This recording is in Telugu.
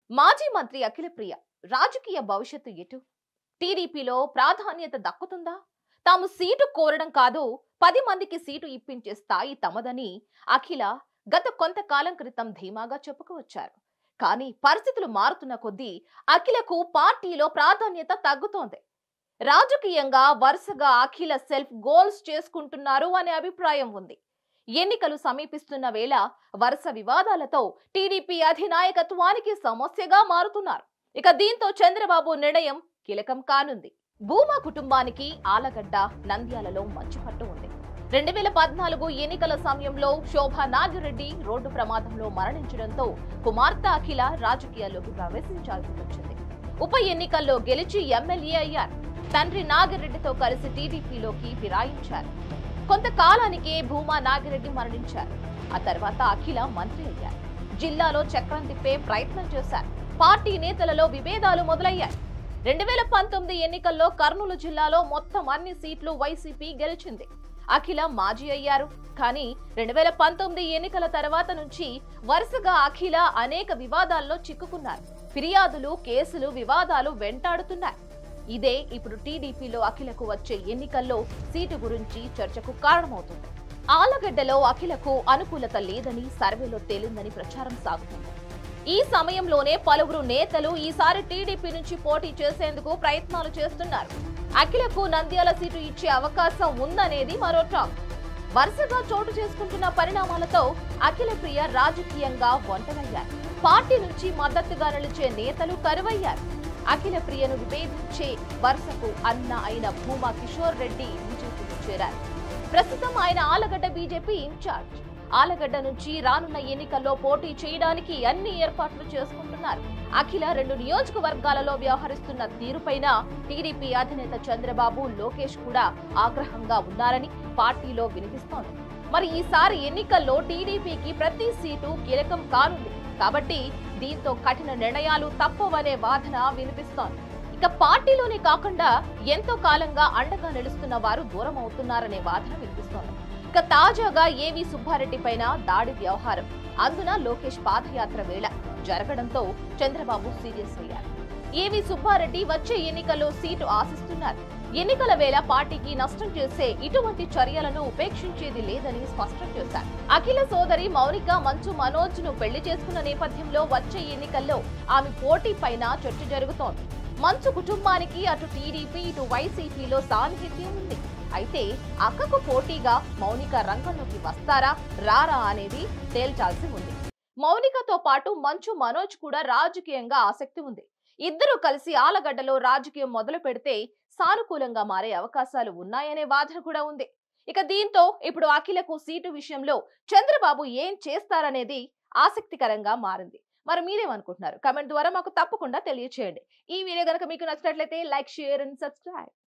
మాజీ మంత్రి అఖిలప్రియ రాజకీయ భవిష్యత్తు ఎటు టీడీపీలో ప్రాధాన్యత దక్కుతుందా తాము సీటు కోరడం కాదు పది మందికి సీటు ఇప్పించే స్థాయి తమదని అఖిల గత కొంతకాలం క్రితం ధీమాగా చెప్పుకోవచ్చారు కానీ పరిస్థితులు మారుతున్న కొద్దీ అఖిలకు పార్టీలో ప్రాధాన్యత తగ్గుతోంది రాజకీయంగా వరుసగా అఖిల సెల్ఫ్ గోల్స్ చేసుకుంటున్నారు అనే అభిప్రాయం ఉంది ఎన్నికలు సమీపిస్తున్న వేళ వరుస వివాదాలతో టీడీపీ అధినాయకత్వానికి సమస్యగా మారుతున్నారు ఇక దీంతో చంద్రబాబు నిర్ణయం కీలకం కానుంది భూమా కుటుంబానికి ఆలగడ్డ నంద్యాలలో మంచి పట్టు ఉంది రెండు వేల పద్నాలుగు ఎన్నికల సమయంలో శోభా నాగిరెడ్డి రోడ్డు ప్రమాదంలో మరణించడంతో కుమార్తె అఖిల రాజకీయాల్లోకి ప్రవేశించాల్సి వచ్చింది ఉప ఎన్నికల్లో గెలిచి ఎమ్మెల్యే అయ్యారు తండ్రి నాగిరెడ్డితో కలిసి టీడీపీలోకి ఫిరాయించారు కొంతకాలానికే భూమా నాగిరెడ్డి మరణించారు ఆ తర్వాత అఖిల మంత్రి అయ్యారు జిల్లాలో చక్రం తిప్పే ప్రయత్నం చేశారు పార్టీ నేతలలో విభేదాలు మొదలయ్యాయి రెండు వేల పంతొమ్మిది ఎన్నికల్లో కర్నూలు జిల్లాలో మొత్తం అన్ని సీట్లు వైసీపీ గెలిచింది అఖిల మాజీ అయ్యారు కానీ రెండు వేల పంతొమ్మిది ఎన్నికల తర్వాత నుంచి వరుసగా అఖిల అనేక వివాదాల్లో చిక్కుకున్నారు ఫిర్యాదులు కేసులు వివాదాలు వెంటాడుతున్నాయి ఇదే ఇప్పుడు టీడీపీలో అఖిలకు వచ్చే ఎన్నికల్లో సీటు గురించి చర్చకు కారణమవుతుంది ఆలగడ్డలో అఖిలకు అనుకూలత లేదని సర్వేలో తేలిందని ప్రచారం సాగుతుంది ఈ సమయంలోనే పలువురు నేతలు ఈసారి టీడీపీ నుంచి పోటీ చేసేందుకు ప్రయత్నాలు చేస్తున్నారు అఖిలకు నంద్యాల సీటు ఇచ్చే అవకాశం ఉందనేది మరో టాక్ వరుసగా చోటు చేసుకుంటున్న పరిణామాలతో అఖిల ప్రియ రాజకీయంగా ఒంటరయ్యారు పార్టీ నుంచి మద్దతుగా నిలిచే నేతలు కరువయ్యారు అఖిల ప్రియను విభేదించే వరుసకు అన్న అయిన భూమా కిషోర్ రెడ్డి బీజేపీలో చేరారు ప్రస్తుతం ఆయన ఆలగడ్డ బీజేపీ ఇన్ఛార్జ్ ఆలగడ్డ నుంచి రానున్న ఎన్నికల్లో పోటీ చేయడానికి అన్ని ఏర్పాట్లు చేసుకుంటున్నారు అఖిల రెండు నియోజకవర్గాలలో వ్యవహరిస్తున్న తీరుపైన టీడీపీ అధినేత చంద్రబాబు లోకేష్ కూడా ఆగ్రహంగా ఉన్నారని పార్టీలో వినిపిస్తోంది మరి ఈసారి ఎన్నికల్లో టీడీపీకి ప్రతి సీటు కీలకం కానుంది కాబట్టి దీంతో కఠిన నిర్ణయాలు తప్పవనే వాదన వినిపిస్తోంది ఇక పార్టీలోనే కాకుండా ఎంతో కాలంగా అండగా నిలుస్తున్న వారు దూరం అవుతున్నారనే వాదన వినిపిస్తోంది ఇక తాజాగా ఏవి సుబ్బారెడ్డి పైన దాడి వ్యవహారం అందున లోకేష్ పాదయాత్ర వేళ జరగడంతో చంద్రబాబు సీరియస్ అయ్యారు ఏవి సుబ్బారెడ్డి వచ్చే ఎన్నికల్లో సీటు ఆశిస్తున్నారు ఎన్నికల వేళ పార్టీకి నష్టం చేసే ఇటువంటి చర్యలను ఉపేక్షించేది లేదని స్పష్టం చేశారు అఖిల సోదరి మౌనిక మంచు మనోజ్ ను పెళ్లి చేసుకున్న నేపథ్యంలో వచ్చే ఎన్నికల్లో ఆమె పోటీ పైన చర్చ జరుగుతోంది మంచు కుటుంబానికి అటు టీడీపీ ఇటు వైసీపీలో సాన్నిహిత్యం ఉంది అయితే అక్కకు పోటీగా మౌనిక రంగంలోకి వస్తారా రారా అనేది తేల్చాల్సి ఉంది మౌనికతో పాటు మంచు మనోజ్ కూడా రాజకీయంగా ఆసక్తి ఉంది ఇద్దరు కలిసి ఆలగడ్డలో రాజకీయం మొదలు పెడితే సానుకూలంగా మారే అవకాశాలు ఉన్నాయనే వాదన కూడా ఉంది ఇక దీంతో ఇప్పుడు అఖిలకు సీటు విషయంలో చంద్రబాబు ఏం చేస్తారనేది ఆసక్తికరంగా మారింది మరి మీరేమనుకుంటున్నారు కమెంట్ ద్వారా మాకు తప్పకుండా తెలియచేయండి ఈ వీడియో కనుక మీకు నచ్చినట్లయితే లైక్ షేర్ అండ్ సబ్స్క్రైబ్